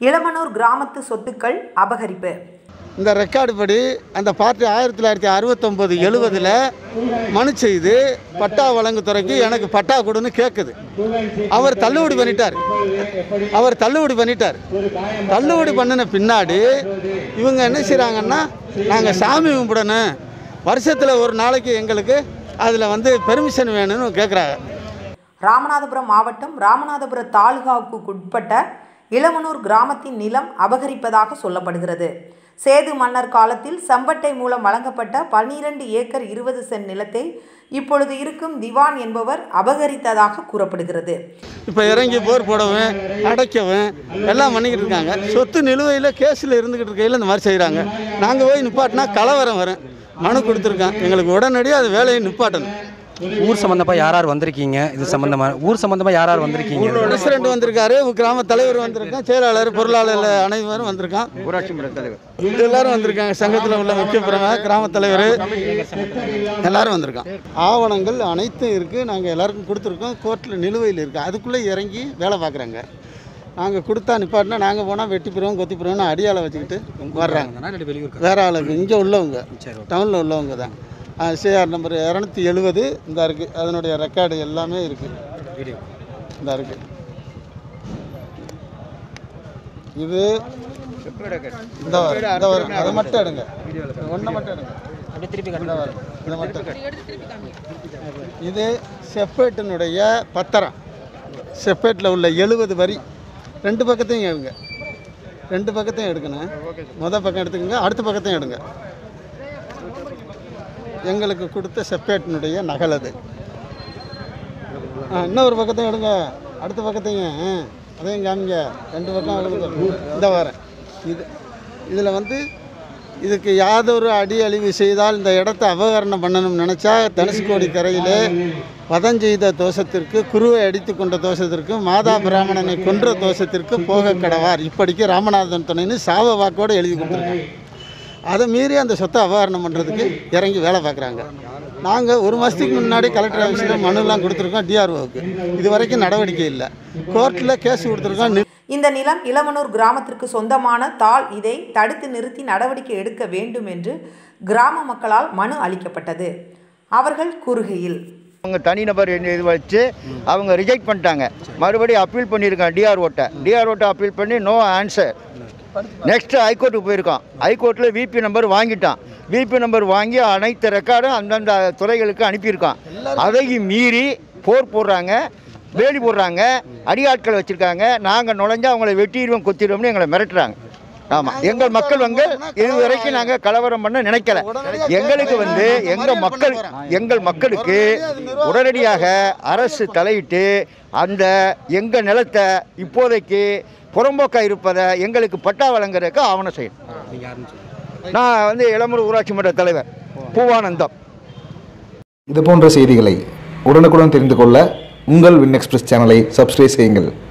இளமனூர் கிராமத்து சொத்துக்கள் அபகரிப்பு இந்த ரெக்கார்டு படி அந்த பார்ட்டி ஆயிரத்தி தொள்ளாயிரத்தி அறுபத்தொம்போது எழுபதில் மனு செய்து பட்டா வழங்குத்துறைக்கு எனக்கு பட்டா கொடுன்னு கேட்குது அவர் தள்ளுபடி பண்ணிட்டார் அவர் தள்ளுபடி பண்ணிட்டார் தள்ளுபடி பண்ணின பின்னாடி இவங்க என்ன செய்கிறாங்கன்னா நாங்கள் சாமி கும்பிடணும் வருஷத்தில் ஒரு நாளைக்கு எங்களுக்கு அதில் வந்து பெர்மிஷன் வேணும்னு கேட்குறாங்க ராமநாதபுரம் மாவட்டம் ராமநாதபுரம் தாலுகாவுக்கு உட்பட்ட இளமனூர் கிராமத்தின் நிலம் அபகரிப்பதாக சொல்லப்படுகிறது சேது மன்னர் காலத்தில் செம்பட்டை மூலம் வழங்கப்பட்ட பன்னிரண்டு ஏக்கர் இருபது சென்ட் நிலத்தை இப்பொழுது இருக்கும் திவான் என்பவர் அபகரித்ததாக கூறப்படுகிறது இப்போ இறங்கி போர் போடவும் அடைக்கவும் எல்லாம் பண்ணிக்கிட்டு இருக்காங்க சொத்து நிலுவையில் கேஸில் இருந்துக்கிட்டு இருக்கையில் இந்த மாதிரி செய்கிறாங்க நாங்கள் போய் நிப்பாட்டினா கலவரம் வரும் மனு கொடுத்துருக்கோம் எங்களுக்கு உடனடியாக அது வேலையை நிப்பாட்டணும் ஊர் சம்மந்தமாக யார் யார் வந்திருக்கீங்க இது சம்மந்தமாக ஊர் சம்மந்தமாக யார் யார் வந்திருக்கீங்க பிரசிடென்ட் வந்திருக்காரு கிராம தலைவர் வந்திருக்கான் செயலாளர் பொருளாளர் அனைவரும் வந்திருக்கான் ஊராட்சி மன்ற தலைவர் எல்லாரும் வந்திருக்காங்க சங்கத்தில் உள்ள முக்கிய பிரமுக கிராம தலைவர் எல்லாரும் வந்திருக்கான் ஆவணங்கள் அனைத்தும் இருக்குது நாங்கள் எல்லாருக்கும் கொடுத்துருக்கோம் கோர்ட்டில் நிலுவையில் இருக்குது அதுக்குள்ளே இறங்கி வேலை பார்க்குறாங்க நாங்கள் கொடுத்தா நிப்பாட்டினா நாங்கள் போனால் வெட்டி போடுவோம் கொத்தி போடுவோம்னு அடியாளை வச்சுக்கிட்டு வர்றாங்க வெளியூர் வேற ஆளுக்கு இங்கே உள்ளவங்க டவுனில் உள்ளவங்க தான் சிஆர் நம்பர் இரநூத்தி எழுபது இந்த இருக்குது அதனுடைய ரெக்கார்டு எல்லாமே இருக்குது இந்த இருக்குது இது இந்த வரும், இந்த வரும். அதை மட்டும் எடுங்க ஒன்றை மட்டும் எடுங்க இந்த வரும். இதை மட்டும் இது செப்பேட்டினுடைய பத்திரம் செப்பேட்டில் உள்ள எழுபது வரி ரெண்டு பக்கத்தையும் எடுங்க ரெண்டு பக்கத்தையும் எடுக்கணும் மொதல் பக்கம் எடுத்துக்கோங்க அடுத்த பக்கத்தையும் எடுங்க எங்களுக்கு கொடுத்த செப்பேட்டினுடைய நகல் அது ஆ, இன்னொரு பக்கத்தையும் எடுங்க அடுத்த பக்கத்தையும் ஆ, அதையும் காமிங்க ரெண்டு பக்கம் எழுதுங்க இந்த வரேன் இது இதில் வந்து இதுக்கு யாதொரு அடி அழிவு செய்தால் இந்த இடத்த அபகரணம் பண்ணணும்னு நினச்சா தனுஷ்கோடி கரையிலே வதம் செய்த தோஷத்திற்கு குருவை அடித்து கொண்ட தோஷத்திற்கு மாதா பிராமணனை கொன்ற தோஷத்திற்கு போக கடவார் இப்படிக்கு ராமநாதன் துணைன்னு சாவ வாக்கோடு எழுதி கொடுத்துருக்காங்க அதை மீறி அந்த சொத்தை அபகரணம் பண்ணுறதுக்கு இறங்கி வேலை பார்க்குறாங்க நாங்கள் ஒரு மாதத்துக்கு முன்னாடி கலெக்டர் ஆஃபீஸில் மனுலாம் கொடுத்துருக்கோம் டிஆர்ஓவுக்கு இது வரைக்கும் நடவடிக்கை இல்லை கோர்ட்டில் கேஸ் கொடுத்துருக்கோம் நி- இந்த நிலம் இளமனூர் கிராமத்திற்கு சொந்தமான தாள் இதை தடுத்து நிறுத்தி நடவடிக்கை எடுக்க வேண்டும் என்று கிராம மக்களால் மனு அளிக்கப்பட்டது அவர்கள் கூறுகையில் அவங்க தனிநபர் என்ன இது வச்சு அவங்க ரிஜெக்ட் பண்ணிட்டாங்க மறுபடியும் அப்பீல் பண்ணியிருக்காங்க டிஆர்ஓட்ட டிஆர்ஓட்ட அப்பீல் பண்ணி நோ ஆன்சர் நெக்ஸ்ட் ஹைகோர்ட்டுக்கு போயிருக்கான் ஹைகோர்ட்டில் விபி நம்பர் வாங்கிட்டான் விபி நம்பர் வாங்கி அனைத்து ரெக்கார்டும் அந்தந்த துறைகளுக்கு அனுப்பியிருக்கான் அதையும் மீறி போர் போடுறாங்க வேலி போடுறாங்க அடியாட்கள் வச்சுருக்காங்க நாங்கள் நுழைஞ்சா அவங்கள வெட்டிடுவோம் கொத்திடுவோம்னு எங்களை மிரட்டுறாங்க ஆமாம் எங்கள் மக்கள் வந்து இது வரைக்கும் நாங்கள் கலவரம் பண்ண நினைக்கல எங்களுக்கு வந்து எங்கள் மக்கள் எங்கள் மக்களுக்கு உடனடியாக அரசு தலையிட்டு அந்த எங்கள் நிலத்தை இப்போதைக்கு புறம்போக்கா இருப்பதை எங்களுக்கு பட்டா வழங்குறதுக்கு ஆவணம் செய்யணும் நான் வந்து இளமூர் ஊராட்சி மன்ற தலைவர் பூவானந்தம் இது போன்ற செய்திகளை உடனுக்குடன் தெரிந்து கொள்ள உங்கள் வின் எக்ஸ்பிரஸ் சேனலை சப்ஸ்கிரைப் செய்யுங்கள்